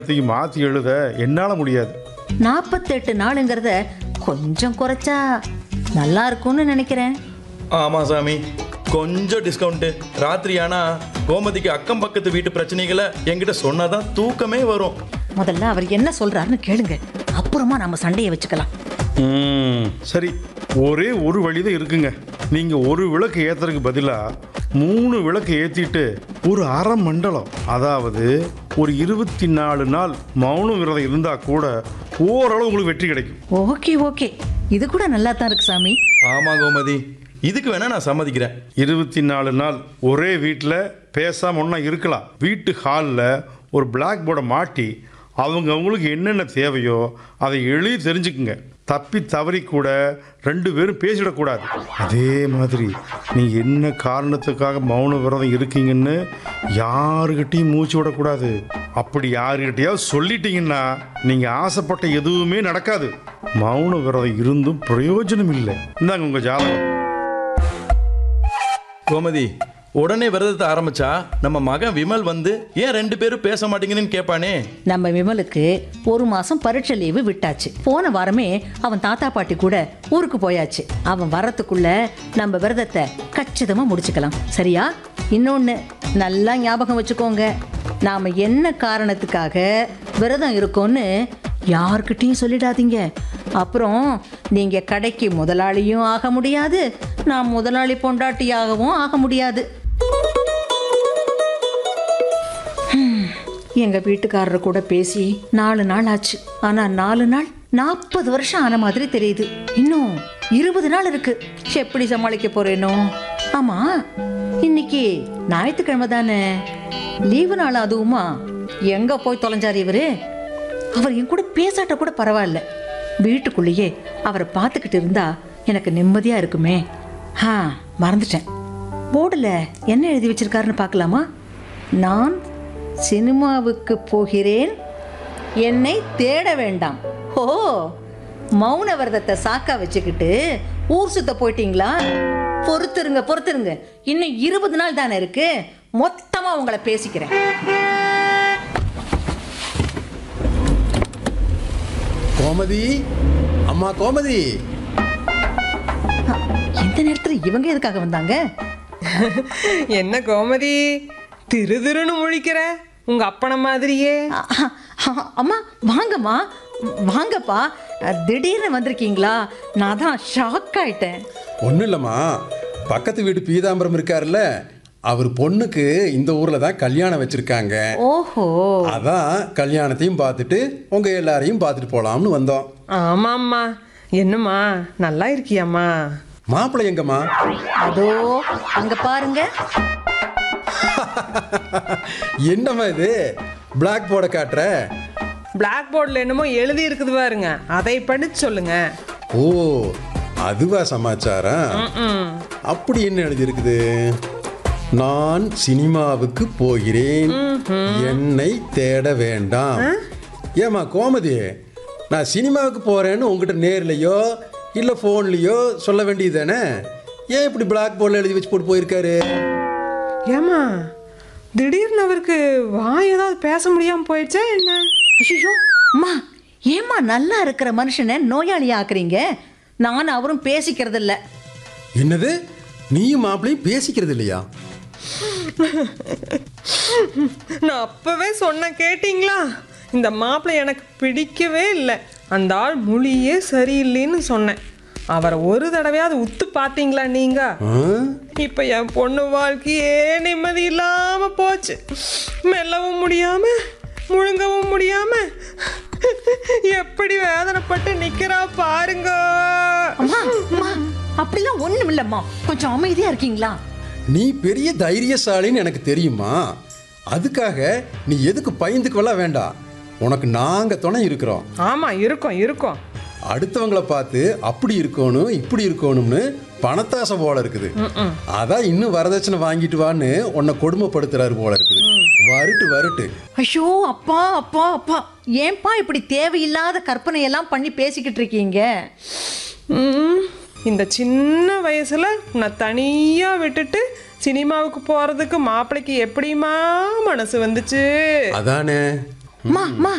இதையும் மாற்றி எழுத என்னால் முடியாது நாற்பத்தெட்டு நாளுங்கிறத கொஞ்சம் குறைச்சா நல்லா இருக்கும்னு நினைக்கிறேன் ஆமாம் சாமி கொஞ்சம் டிஸ்கவுண்ட்டு ராத்திரி ஆனால் கோமதிக்கு அக்கம் பக்கத்து வீட்டு பிரச்சனைகளை என்கிட்ட சொன்னாதான் தூக்கமே வரும் முதல்ல அவர் என்ன சொல்றாருன்னு கேளுங்க அப்புறமா நம்ம சண்டையை வச்சுக்கலாம் ம், சரி ஒரே ஒரு வழி தான் இருக்குங்க நீங்கள் ஒரு விளக்கு ஏற்றுறதுக்கு பதிலாக மூணு விளக்கு ஏற்றிட்டு ஒரு அரை மண்டலம் அதாவது ஒரு இருபத்தி நாலு நாள் மௌன விரதம் இருந்தால் கூட ஓரளவு உங்களுக்கு வெற்றி கிடைக்கும் ஓகே ஓகே இது கூட நல்லா தான் இருக்கு சாமி ஆமாம் கோமதி இதுக்கு வேணா நான் சம்மதிக்கிறேன் இருபத்தி நாலு நாள் ஒரே வீட்டில் பேசாமல் ஒன்றா இருக்கலாம் வீட்டு ஹாலில் ஒரு பிளாக் போர்டை மாட்டி அவங்க அவங்களுக்கு என்னென்ன தேவையோ அதை எழுதி தெரிஞ்சுக்குங்க தப்பி தவறி கூட ரெண்டு பேரும் பேசிடக்கூடாது அதே மாதிரி நீங்கள் என்ன காரணத்துக்காக மௌன விரதம் இருக்கீங்கன்னு யாருக்கிட்டையும் மூச்சு விடக்கூடாது அப்படி யாருக்கிட்டையாவது சொல்லிட்டீங்கன்னா நீங்கள் ஆசைப்பட்ட எதுவுமே நடக்காது மௌன விரதம் இருந்தும் பிரயோஜனம் இல்லை இந்தாங்க உங்கள் ஜாதகம் கோமதி உடனே விரதத்தை ஆரம்பிச்சா நம்ம மகன் விமல் வந்து ஏன் ரெண்டு பேரும் பேச மாட்டேங்கன்னு கேட்பானே நம்ம விமலுக்கு ஒரு மாசம் பரீட்சை லீவு விட்டாச்சு போன வாரமே அவன் தாத்தா பாட்டி கூட ஊருக்கு போயாச்சு அவன் வரத்துக்குள்ள நம்ம விரதத்தை கச்சிதமா முடிச்சுக்கலாம் சரியா இன்னொன்னு நல்லா ஞாபகம் வச்சுக்கோங்க நாம என்ன காரணத்துக்காக விரதம் இருக்கோம்னு யார்கிட்டயும் சொல்லிடாதீங்க அப்புறம் நீங்க கடைக்கு முதலாளியும் ஆக முடியாது நான் முதலாளி பொண்டாட்டியாகவும் ஆக முடியாது எங்க வீட்டுக்காரர் கூட பேசி நாலு நாள் ஆச்சு ஆனா நாலு நாள் நாற்பது வருஷம் ஆன மாதிரி தெரியுது இன்னும் இருபது நாள் இருக்கு எப்படி சமாளிக்க போறேனோ ஆமா இன்னைக்கு ஞாயிற்றுக்கிழமை தானே லீவு நாள் அதுவுமா எங்க போய் தொலைஞ்சார் இவரு அவர் என் கூட பேசாட்ட கூட பரவாயில்ல வீட்டுக்குள்ளேயே அவரை பார்த்துக்கிட்டு இருந்தா எனக்கு நிம்மதியா இருக்குமே ஆ மறந்துட்டேன் போர்டில் என்ன எழுதி வச்சிருக்காருன்னு பார்க்கலாமா நான் சினிமாவுக்கு போகிறேன் என்னை தேட வேண்டாம் ஓ மௌன விரதத்தை சாக்கா வச்சுக்கிட்டு ஊர் சுத்த போயிட்டீங்களா பொறுத்துருங்க பொறுத்துருங்க இன்னும் இருபது நாள் தானே இருக்கு மொத்தமா உங்களை பேசிக்கிறேன் கோமதி அம்மா கோமதி எந்த நேரத்துல இவங்க எதுக்காக வந்தாங்க என்ன கோமதி திரு திருன்னு முழிக்கிற உங்க அப்பன மாதிரியே அ- அ- அம்மா வாங்கம்மா வாங்கப்பா திடீர்னு வந்திருக்கீங்களா நான் தான் ஷாக் ஆயிட்டேன் ஒன்றும் இல்லைம்மா பக்கத்து வீட்டு பீதாம்பரம் இருக்காருல்ல அவர் பொண்ணுக்கு இந்த ஊரில் தான் கல்யாணம் வச்சுருக்காங்க ஓஹோ அதான் கல்யாணத்தையும் பார்த்துட்டு உங்கள் எல்லாரையும் பார்த்துட்டு போகலாம்னு வந்தோம் ஆமாம்மா என்னம்மா நல்லா இருக்கியாம்மா மாப்பிள்ளை எங்கம்மா அதோ அங்க பாருங்க என்னம்மா இது பிளாக் போர்டை காட்டுற பிளாக் போர்டில் என்னமோ எழுதி இருக்குது பாருங்க அதை படிச்சு சொல்லுங்க ஓ அதுவா சமாச்சாரம் ம் அப்படி என்ன எழுதியிருக்குது நான் சினிமாவுக்கு போகிறேன் என்னை தேட வேண்டாம் ஏமா கோமதி நான் சினிமாவுக்கு போறேன்னு உங்ககிட்ட நேர்லயோ இல்லை ஃபோன்லேயோ சொல்ல வேண்டியது தானே ஏன் இப்படி பிளாக் போர்டில் எழுதி வச்சு போட்டு போயிருக்காரு ஏம்மா திடீர்னு அவருக்கு வாய் ஏதாவது பேச முடியாம போயிடுச்சா என்ன ஐயோ அம்மா ஏம்மா நல்லா இருக்கிற மனுஷனை நோயாளி ஆக்குறீங்க நான் அவரும் பேசிக்கிறது இல்ல என்னது நீயும் மாப்பிளையும் பேசிக்கிறது இல்லையா நான் அப்பவே சொன்ன கேட்டிங்களா இந்த மாப்பிள்ளை எனக்கு பிடிக்கவே இல்லை அந்த ஆள் மொழியே சரியில்லைன்னு சொன்னேன் அவரை ஒரு தடவையாவது உத்து பார்த்தீங்களா நீங்க ஆ? இப்ப என் பொண்ணு வாழ்க்கையே நிம்மதி இல்லாம போச்சு மெல்லவும் முடியாம முழுங்கவும் முடியாம எப்படி வேதனைப்பட்டு நிக்கிறா பாருங்க அம்மா அம்மா அப்படிலாம் ஒண்ணும் இல்லம்மா கொஞ்சம் அமைதியா இருக்கீங்களா நீ பெரிய தைரியசாலின்னு எனக்கு தெரியுமா அதுக்காக நீ எதுக்கு பயந்துக்கவெல்லாம் வேண்டாம் உனக்கு நாங்க துணை இருக்கிறோம் ஆமா இருக்கும் இருக்கும் அடுத்தவங்களை பார்த்து அப்படி இருக்கணும் இப்படி இருக்கணும்னு பணத்தாசை போல இருக்குது அதான் இன்னும் வரதட்சணை வாங்கிட்டு வான்னு உன்னை கொடுமைப்படுத்துறாரு போல இருக்குது வருட்டு வருட்டு ஐயோ அப்பா அப்பா அப்பா ஏன்பா இப்படி தேவையில்லாத கற்பனை எல்லாம் பண்ணி பேசிக்கிட்டு இருக்கீங்க ம், இந்த சின்ன வயசுல நான் தனியா விட்டுட்டு சினிமாவுக்கு போறதுக்கு மாப்பிள்ளைக்கு எப்படிமா மனசு வந்துச்சு அதானே மா மா